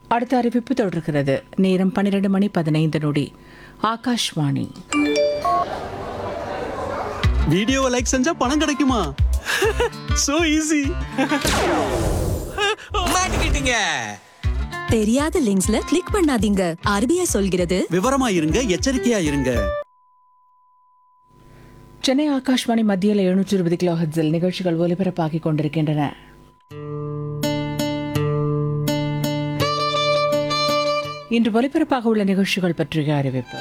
அடுத்த அறிவிப்பு தொடர்கிறது நேரம் பன்னிரண்டு மணி பதினைந்து நொடி ஆகாஷ்வாணி வீடியோவை லைக் செஞ்சா பணம் கிடைக்குமா சோ ஈஸி மாட்டிக்கிட்டீங்க தெரியாத லிங்க்ஸ்ல கிளிக் பண்ணாதீங்க ஆர்பிஐ சொல்கிறது விவரமா இருங்க எச்சரிக்கையா இருங்க சென்னை ஆகாஷ்வாணி மத்தியில் எழுநூற்றி இருபது கிலோ ஹெட்ஸில் நிகழ்ச்சிகள் ஒலிபரப்பாகிக் கொண்டிருக்கின்றன இன்று ஒலிபரப்பாக உள்ள நிகழ்ச்சிகள் பற்றிய அறிவிப்பு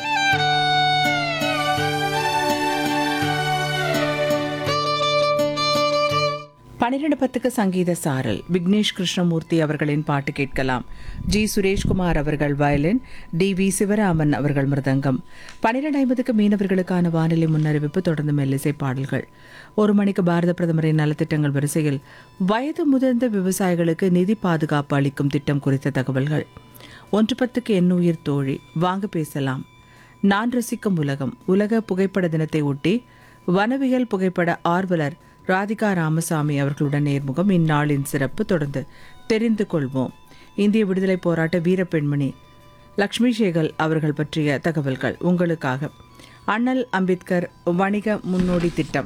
பனிரெண்டு பத்துக்கு சங்கீத சாரல் விக்னேஷ் கிருஷ்ணமூர்த்தி அவர்களின் பாட்டு கேட்கலாம் ஜி சுரேஷ்குமார் அவர்கள் வயலின் டி வி சிவராமன் அவர்கள் மிருதங்கம் பனிரெண்டு ஐம்பதுக்கு மீனவர்களுக்கான வானிலை முன்னறிவிப்பு தொடர்ந்து மெல்லிசை பாடல்கள் ஒரு மணிக்கு பாரத பிரதமரின் நலத்திட்டங்கள் வரிசையில் வயது முதிர்ந்த விவசாயிகளுக்கு நிதி பாதுகாப்பு அளிக்கும் திட்டம் குறித்த தகவல்கள் ஒன்று பத்துக்கு எண்ணுயிர் தோழி வாங்க பேசலாம் நான் ரசிக்கும் உலகம் உலக புகைப்பட தினத்தை ஒட்டி வனவியல் புகைப்பட ஆர்வலர் ராதிகா ராமசாமி அவர்களுடன் நேர்முகம் இந்நாளின் சிறப்பு தொடர்ந்து தெரிந்து கொள்வோம் இந்திய விடுதலை போராட்ட வீரப்பெண்மணி லக்ஷ்மி சேகல் அவர்கள் பற்றிய தகவல்கள் உங்களுக்காக அண்ணல் அம்பேத்கர் வணிக முன்னோடி திட்டம்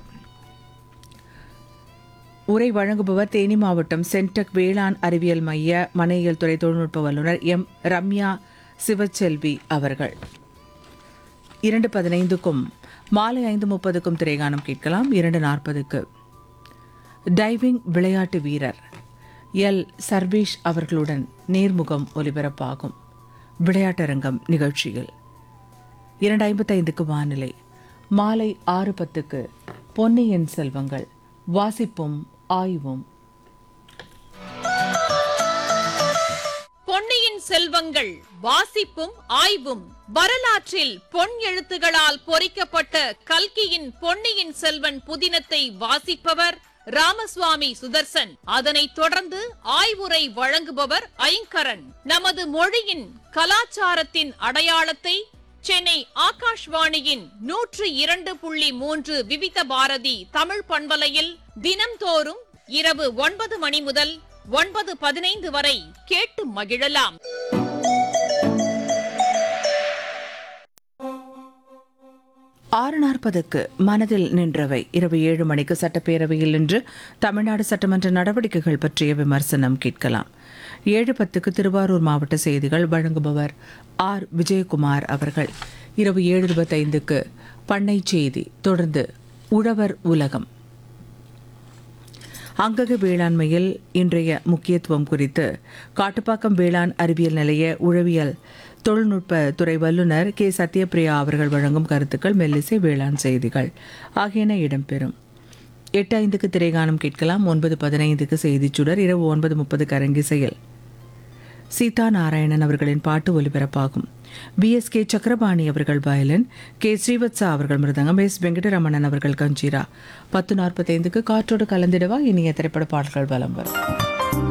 உரை வழங்குபவர் தேனி மாவட்டம் சென்டக் வேளாண் அறிவியல் மைய மனையியல் துறை தொழில்நுட்ப வல்லுநர் எம் ரம்யா சிவச்செல்வி அவர்கள் இரண்டு பதினைந்துக்கும் மாலை ஐந்து முப்பதுக்கும் திரைகானம் கேட்கலாம் இரண்டு நாற்பதுக்கு டைவிங் விளையாட்டு வீரர் எல் சர்வேஷ் அவர்களுடன் நேர்முகம் ஒலிபரப்பாகும் விளையாட்டரங்கம் நிகழ்ச்சியில் இரண்டு ஐம்பத்தைந்துக்கு வானிலை மாலை ஆறு பத்துக்கு பொன்னியின் செல்வங்கள் வாசிப்பும் ஆய்வும் பொன்னியின் செல்வங்கள் வாசிப்பும் ஆய்வும் வரலாற்றில் பொன் எழுத்துகளால் பொறிக்கப்பட்ட கல்கியின் பொன்னியின் செல்வன் புதினத்தை வாசிப்பவர் ராமசுவாமி சுதர்சன் அதனைத் தொடர்ந்து ஆய்வுரை வழங்குபவர் ஐங்கரன் நமது மொழியின் கலாச்சாரத்தின் அடையாளத்தை சென்னை ஆகாஷ்வாணியின் நூற்று இரண்டு புள்ளி மூன்று விவித பாரதி தமிழ் பண்பலையில் தினம்தோறும் இரவு ஒன்பது மணி முதல் ஒன்பது பதினைந்து வரை கேட்டு மகிழலாம் ஆறு நாற்பதுக்கு மனதில் நின்றவை இரவு ஏழு மணிக்கு சட்டப்பேரவையில் இன்று தமிழ்நாடு சட்டமன்ற நடவடிக்கைகள் பற்றிய விமர்சனம் கேட்கலாம் ஏழு பத்துக்கு திருவாரூர் மாவட்ட செய்திகள் வழங்குபவர் ஆர் விஜயகுமார் அவர்கள் இரவு ஏழு இருபத்தைந்துக்கு பண்ணை செய்தி தொடர்ந்து உழவர் உலகம் அங்கக வேளாண்மையில் இன்றைய முக்கியத்துவம் குறித்து காட்டுப்பாக்கம் வேளாண் அறிவியல் நிலைய உழவியல் தொழில்நுட்ப துறை வல்லுநர் கே சத்யபிரியா அவர்கள் வழங்கும் கருத்துக்கள் மெல்லிசை வேளாண் செய்திகள் ஆகியன இடம்பெறும் எட்டு ஐந்துக்கு திரைகானம் கேட்கலாம் ஒன்பது பதினைந்துக்கு செய்திச் சுடர் இரவு ஒன்பது முப்பதுக்கு அரங்கிசையில் சீதா நாராயணன் அவர்களின் பாட்டு ஒலிபரப்பாகும் பி எஸ் கே சக்கரபாணி அவர்கள் வயலின் கே ஸ்ரீவத்சா அவர்கள் மிருதங்கம் எஸ் வெங்கடரமணன் அவர்கள் கஞ்சீரா பத்து நாற்பத்தைந்துக்கு காற்றோடு கலந்திடவா இனிய திரைப்பட பாடல்கள் வலம் வரும்